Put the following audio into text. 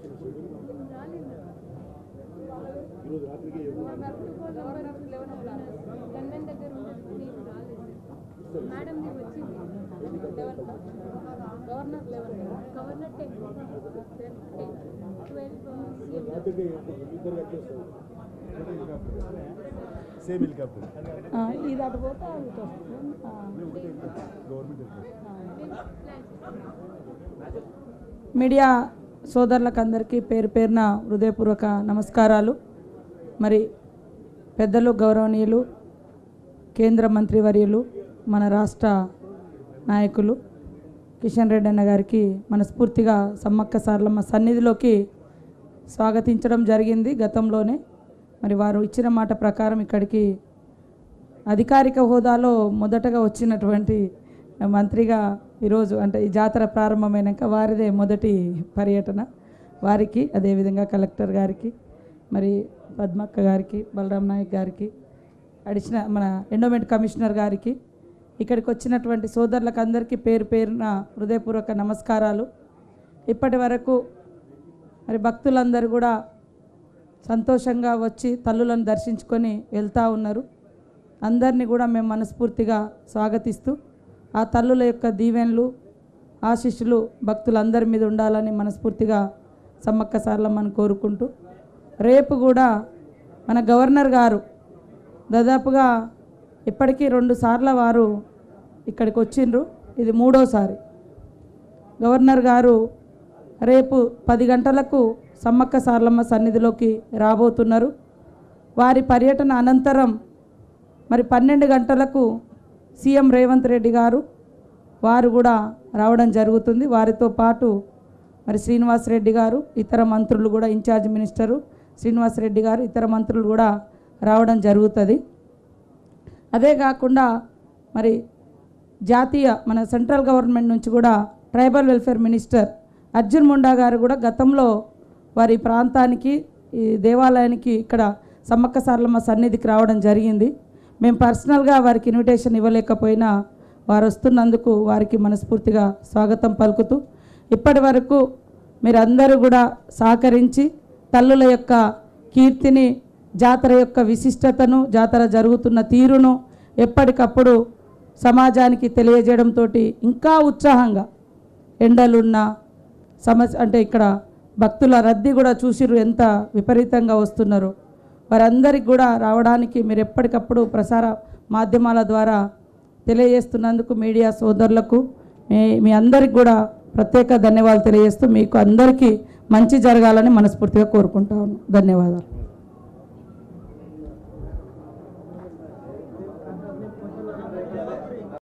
ఈరోజు రాత్రికి గన్మెన్ దగ్గర ఉండేది రాలేదు మేడం ది వచ్చింది eleven governor eleven governor ten ten twelve CM రాత్రికి ఇద్దరు వచ్చేస్తారు సేమ్ హెలికాప్టర్ ఆ, ఇది అటు పోతే అది ఇటు వస్తుంది ఆ, గవర్నమెంట్ మీడియా సోదరులకు అందరికీ పేరు పేరున హృదయపూర్వక నమస్కారాలు మరి పెద్దలు గౌరవనీయులు కేంద్ర మంత్రివర్యులు మన రాష్ట్ర నాయకులు కిషన్ రెడ్డి అన్న గారికి మనస్ఫూర్తిగా సమ్మక్క సార్లమ్మ సన్నిధిలోకి స్వాగతించడం జరిగింది గతంలోనే మరి వారు ఇచ్చిన మాట ప్రకారం ఇక్కడికి అధికారిక హోదాలో మొదటగా వచ్చినటువంటి మంత్రిగా ఈరోజు అంటే ఈ జాతర ప్రారంభమైనాక వారిదే మొదటి పర్యటన వారికి అదేవిధంగా కలెక్టర్ గారికి మరి పద్మక్క గారికి బలరాం నాయక్ గారికి అడిషనల్ మన ఎండోమెంట్ కమిషనర్ గారికి ఇక్కడికి వచ్చినటువంటి సోదరులకు అందరికీ పేరు పేరున హృదయపూర్వక నమస్కారాలు ఇప్పటి వరకు మరి భక్తులందరూ కూడా సంతోషంగా వచ్చి తల్లులను దర్శించుకొని వెళ్తూ ఉన్నారు అందరినీ కూడా మేము మనస్ఫూర్తిగా స్వాగతిస్తూ ఆ తల్లుల యొక్క దీవెనలు ఆశీస్సులు భక్తులందరి మీద ఉండాలని మనస్ఫూర్తిగా సమ్మక్క సార్లమ్మని కోరుకుంటూ రేపు కూడా మన గవర్నర్ గారు దాదాపుగా ఇప్పటికీ రెండు సార్ల వారు ఇక్కడికి వచ్చిండ్రు ఇది మూడోసారి గవర్నర్ గారు రేపు పది గంటలకు సమ్మక్క సార్లమ్మ సన్నిధిలోకి రాబోతున్నారు వారి పర్యటన అనంతరం మరి పన్నెండు గంటలకు సీఎం రేవంత్ రెడ్డి గారు వారు కూడా రావడం జరుగుతుంది వారితో పాటు మరి శ్రీనివాస్ రెడ్డి గారు ఇతర మంత్రులు కూడా ఇన్ఛార్జ్ మినిస్టరు శ్రీనివాస్ రెడ్డి గారు ఇతర మంత్రులు కూడా రావడం జరుగుతుంది అదే కాకుండా మరి జాతీయ మన సెంట్రల్ గవర్నమెంట్ నుంచి కూడా tribal welfare minister Arjun Munda గారు కూడా గతంలో వారి ప్రాంతానికి ఈ దేవాలయానికి ఇక్కడ సమ్మక్క సార్లమ్మ సన్నిధికి రావడం జరిగింది మేము పర్సనల్గా వారికి ఇన్విటేషన్ ఇవ్వలేకపోయినా వారు వస్తున్నందుకు వారికి మనస్ఫూర్తిగా స్వాగతం పలుకుతూ ఇప్పటి వరకు మీరందరూ కూడా సహకరించి తల్లుల యొక్క కీర్తిని జాతర యొక్క విశిష్టతను జాతర జరుగుతున్న తీరును ఎప్పటికప్పుడు సమాజానికి తెలియజేయడంతో ఇంకా ఉత్సాహంగా ఎండలున్నా సమస్య అంటే ఇక్కడ భక్తుల రద్దీ కూడా చూసిరు ఎంత విపరీతంగా వస్తున్నారో వారందరికి కూడా రావడానికి మీరు ఎప్పటికప్పుడు ప్రసార మాధ్యమాల ద్వారా తెలియజేస్తున్నందుకు మీడియా సోదరులకు మీ మీ అందరికి కూడా ప్రత్యేక ధన్యవాదాలు తెలియజేస్తూ మీకు అందరికీ మంచి జరగాలని మనస్ఫూర్తిగా కోరుకుంటా ఉన్నాను ధన్యవాదాలు